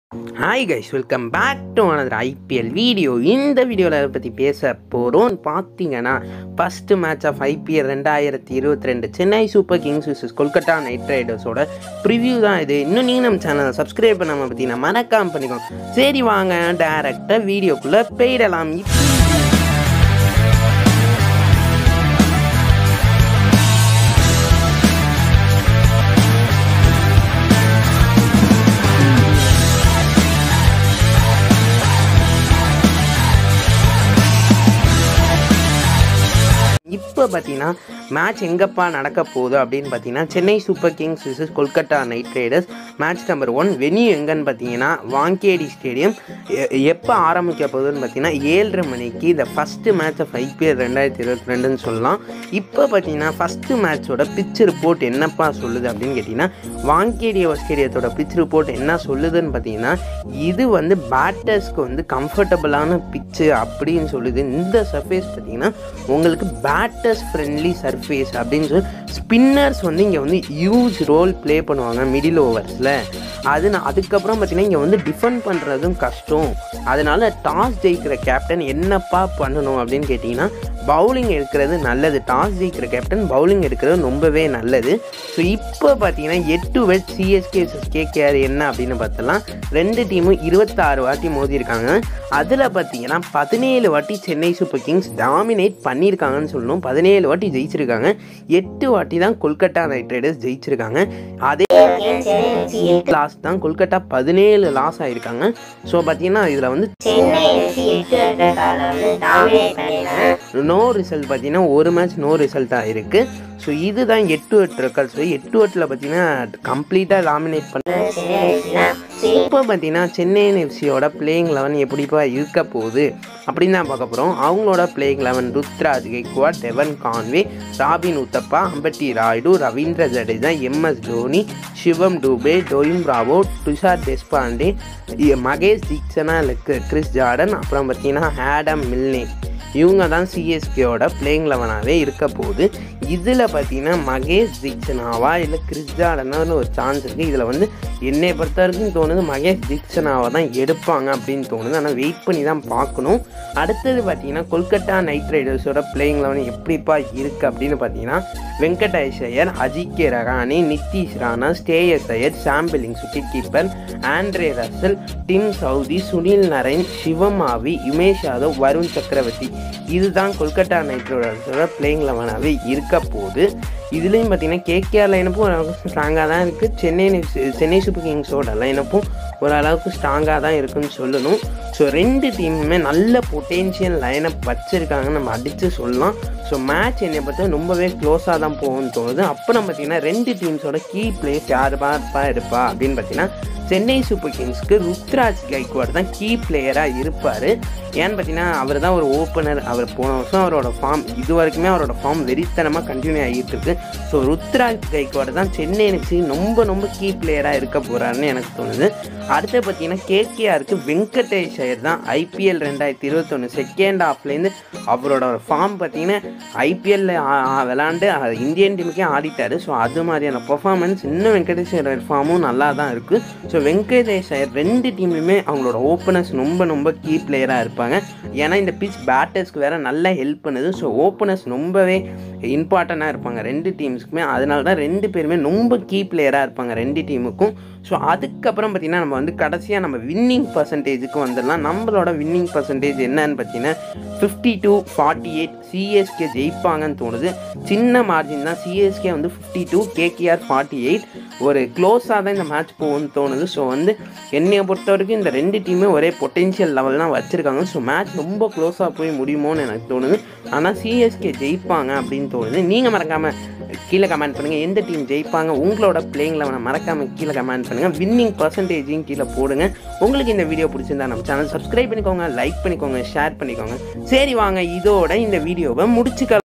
hi guys welcome back to another IPL video இந்த வீடியோவில் அதை பற்றி பேச போகிறோம் பார்த்தீங்கன்னா ஃபஸ்ட்டு மேட்ச் ஆஃப் ஐபிஎல் ரெண்டாயிரத்தி இருபத்தி ரெண்டு Chennai super kings vs Kolkata knight ரைடர்ஸோட ப்ரிவ்யூ தான் இது இன்னும் நீங்கள் நம்ம சேனலை சப்ஸ்கிரைப் பண்ணாமல் பார்த்தீங்கன்னா மறக்காம பண்ணிக்கோங்க சரி வாங்க டேரெக்டாக வீடியோக்குள்ளே போயிடலாம் இப்போ இப்போ பார்த்தீங்கன்னா மேட்ச் எங்கப்பா நடக்க போகுது அப்படின்னு பார்த்தீங்கன்னா Chennai super kings versus Kolkata knight riders match number one venue எங்கன்னு பார்த்தீங்கன்னா வாங்கேடி ஸ்டேடியம் எப்போ ஆரம்பிக்க போகுதுன்னு பார்த்தீங்கன்னா ஏழரை மணிக்கு இந்த ஃபஸ்ட்டு மேட்ச் ஆஃப் ஐபிஎல் ரெண்டாயிரத்தி இருபத்தி ரெண்டுன்னு சொல்லலாம் இப்போ பார்த்தீங்கன்னா ஃபஸ்ட்டு மேட்சோட பிச் ரிப்போர்ட் என்னப்பா சொல்லுது அப்படின்னு கேட்டிங்கன்னா வாங்கேடி ஸ்டேடியத்தோட பிச் ரிப்போர்ட் என்ன சொல்லுதுன்னு பார்த்தீங்கன்னா இது வந்து பேட்டர்ஸ்க்கு வந்து கம்ஃபர்டபுளான பிச்சு அப்படின்னு சொல்லுது இந்த சர்ஃபேஸ் பார்த்தீங்கன்னா உங்களுக்கு பேட்டர்ஸ் ஃப்ரெண்ட்லி சர்ஃபேஸ் அப்படின்னு சொல்லி ஸ்பின்னர்ஸ் வந்து இங்கே வந்து ஹியூஜ் ரோல் ப்ளே பண்ணுவாங்க மிடில் ஓவர்ஸில் அது நான் அதுக்கப்புறம் பார்த்தீங்கன்னா இங்கே வந்து டிஃபெண்ட் பண்ணுறதும் கஷ்டம் அதனால டாஸ் ஜெயிக்கிற கேப்டன் என்னப்பா பண்ணணும் அப்படின்னு கேட்டிங்கன்னா பவுலிங் எடுக்கிறது நல்லது டாஸ் ஜெயிக்கிற கேப்டன் பவுலிங் எடுக்கிறது ரொம்பவே நல்லது ஸோ இப்போ பார்த்தீங்கன்னா எட்டு வெட் சிஎஸ்கே கேகேஆர் என்ன அப்படின்னு பார்த்தலாம் ரெண்டு டீமும் இருபத்தாறு வாட்டி மோதி இருக்காங்க அதில் பார்த்தீங்கன்னா பதினேழு வாட்டி சென்னை சூப்பர் கிங்ஸ் டாமினேட் பண்ணியிருக்காங்கன்னு சொல்லணும் பதினேழு வாட்டி ஜெயிச்சிருக்காங்க எட்டு வாட்டி தான் கொல்கத்தா நைட் ரைடர்ஸ் ஜெயிச்சிருக்காங்க அதே லாஸ் தான் கொல்கத்தா பதினேழு லாஸ் ஆயிருக்காங்க ஸோ பார்த்தீங்கன்னா இதில் வந்து சென்னை எஃப்சி எட்டு வருட காலம் வந்து டாமினேட் பண்ணியிருக்காங்க நோ ரிசல்ட் பார்த்தீங்கன்னா ஒரு மேட்ச் நோ ரிசல்ட்டாக இருக்குது ஸோ இதுதான் எட்டு எட்டு ரெக்கார்ட்ஸ் எட்டு எட்டில் பார்த்தீங்கன்னா கம்ப்ளீட்டாக டாமினேட் பண்ண சென்னை எஃப்சி தான் ஸோ இப்போ பார்த்தீங்கன்னா சென்னை எஃப்சியோட பிளேயிங் லெவன் எப்படிப்பா இருக்க போகுது அப்படின்னு தான் பார்க்க போகிறோம் அவங்களோட playing eleven Ruturaj Gaikwad Devon Conway Robin Uthappa Ambati Rayudu Ravindra Jadeja MS Dhoni Shivam Dube Dwayne Bravo Tushar Deshpande இ- மகேஷ் தீக்ஷனா இல்லை கிறிஸ் ஜார்டன் அப்புறம் பார்த்தீங்கன்னா ஆடம் மில்னே இவங்க தான் சிஎஸ்கேவோட பிளேயிங் லெவனாகவே இருக்க போகுது இதில் பார்த்தீங்கன்னா மகேஷ் தீக்ஷனாவா இல்லை கிறிஸ் ஜார்டனான்னு ஒரு சான்ஸ் இருக்குது இதில் வந்து என்னை பொறுத்த வரைக்கும் தோணுது மகேஷ் தீக்ஷனாவை தான் எடுப்பாங்க அப்படின்னு தோணுது ஆனால் வெயிட் பண்ணி தான் பார்க்கணும் அடுத்தது பார்த்தீங்கன்னா கொல்கத்தா நைட் ரைடர்ஸோட பிளேயிங் லெவன் எப்படிப்பா இருக்குது அப்படின்னு பார்த்தீங்கன்னா வெங்கடேஷ் ஐயர் அஜிகே ரகானி நிதிஷ் ராணா ஸ்டேயஸ் ஐயர் சாம்பிளிங் சுட்டி keeper Andre Russell dim Saudi Sunil Naren சிவமாவி Umesh Yadav Varun சக்கரவர்த்தி இதுதான் கொல்கத்தா நைட் ரைடர்ஸோட பிளேயிங் லெவனாகவே இருக்க போகுது இதுலேயும் பார்த்தீங்கன்னா கேகேஆர் லைனப்பும் ஓரளவுக்கு ஸ்ட்ராங்காக தான் இருக்குது சென்னை சென்னை சூப்பர் கிங்ஸோட லைனப்பும் ஓரளவுக்கு ஸ்ட்ராங்காக தான் இருக்குன்னு சொல்லணும் ஸோ ரெண்டு டீமுமே நல்ல பொட்டென்ஷியல் லைனப் வச்சுருக்காங்கன்னு நம்ம அடித்து சொல்லலாம் ஸோ மேட்ச் என்னை பார்த்தா ரொம்பவே க்ளோஸாக தான் போகும்னு தோணுது அப்புறம் பார்த்தீங்கன்னா ரெண்டு டீம்ஸோட கீ பிளேஸ் யார் பாப்பா இருப்பா அப்படின்னு பார்த்தீங்கன்னா சென்னை சூப்பர் கிங்ஸ்க்கு ருத்ராஜ் கைக்வாட் தான் கீ பிளேயராக இருப்பார் ஏன்னு பார்த்தீங்கன்னா அவர் தான் ஒரு ஓப்பனர் அவர் போன வருஷம் அவரோட ஃபார்ம் இது வரைக்குமே அவரோட ஃபார்ம் வெறித்தனமாக கண்டினியூ ஆகிட்டு இருக்கு ஸோ ருத்ராஜ் கைக்வாட் தான் சென்னை என்எஃப்சி ரொம்ப ரொம்ப கீ பிளேயராக இருக்க போகிறாருன்னு எனக்கு தோணுது அடுத்து பார்த்தீங்கன்னா கேகேஆருக்கு வெங்கடேஷ் ஐயர் தான் ஐபிஎல் ரெண்டாயிரத்தி இருபத்தொன்று செகண்ட் ஹாஃப்லேருந்து அவரோட ஃபார்ம் பார்த்தீங்கன்னா ஐபிஎல்ல விளாண்டு அஹ், இந்தியன் டீமுக்கே ஆடிட்டாரு ஸோ அது மாதிரியான பெர்ஃபார்மன்ஸ் இன்னும் வெங்கடேஷ் ஐயர் ஃபார்மும் நல்லா தான் இருக்குது ஸோ வெங்கடேஷ் ஐயர் ரெண்டு டீம்லையுமே அவங்களோட ஓப்பனர்ஸ் ரொம்ப ரொம்ப கீ பிளேயராக இருப்பாங்க ஏன்னா இந்த பிச் பேட்டர்ஸ்க்கு வேற நல்லா ஹெல்ப் பண்ணுது ஸோ ஓப்பனர்ஸ் ரொம்பவே இம்பார்ட்டண்ட்டாக இருப்பாங்க ரெண்டு டீம்ஸ்க்குமே அதனால தான் ரெண்டு பேருமே ரொம்ப கீ பிளேயராக இருப்பாங்க ரெண்டு டீமுக்கும் ஸோ அதுக்கப்புறம் பார்த்தீங்கன்னா நம்ம வந்து கடைசியாக நம்ம வின்னிங் பர்சன்டேஜுக்கு வந்துடலாம் நம்மளோட வின்னிங் பர்சன்டேஜ் என்னன்னு பார்த்தீங்கன்னா fifty two forty eight CSK ஜெயிப்பாங்கன்னு தோணுது சின்ன மார்ஜின் தான் சிஎஸ்கே வந்து fifty two KKR forty eight ஒரு க்ளோஸாக தான் இந்த மேட்ச் போகும்னு தோணுது ஸோ வந்து என்னையை பொறுத்த வரைக்கும் இந்த ரெண்டு டீமே ஒரே பொட்டென்ஷியல் லெவல் தான் வச்சுருக்காங்க ஸோ மேட்ச் ரொம்ப க்ளோஸாக போய் முடியுமோன்னு எனக்கு தோணுது ஆனால் சிஎஸ்கே ஜெயிப்பாங்க அப்படின்னு தோணுது நீங்கள் மறக்காமல் கீழே கமெண்ட் பண்ணுங்கள் எந்த டீம் ஜெயிப்பாங்க உங்களோட பிளேயிங் லெவனை மறக்காமல் கீழே கமெண்ட் பண்ணுங்கள் வின்னிங் பர்சன்டேஜையும் கீழே போடுங்க உங்களுக்கு இந்த வீடியோ பிடிச்சிருந்தா நம்ம சேனல் சப்ஸ்கிரைப் பண்ணிக்கோங்க லைக் பண்ணிக்கோங்க ஷேர் பண்ணிக்கோங்க சரி வாங்க இதோட இந்த வீடியோவை முடிச்சுக்கலாம்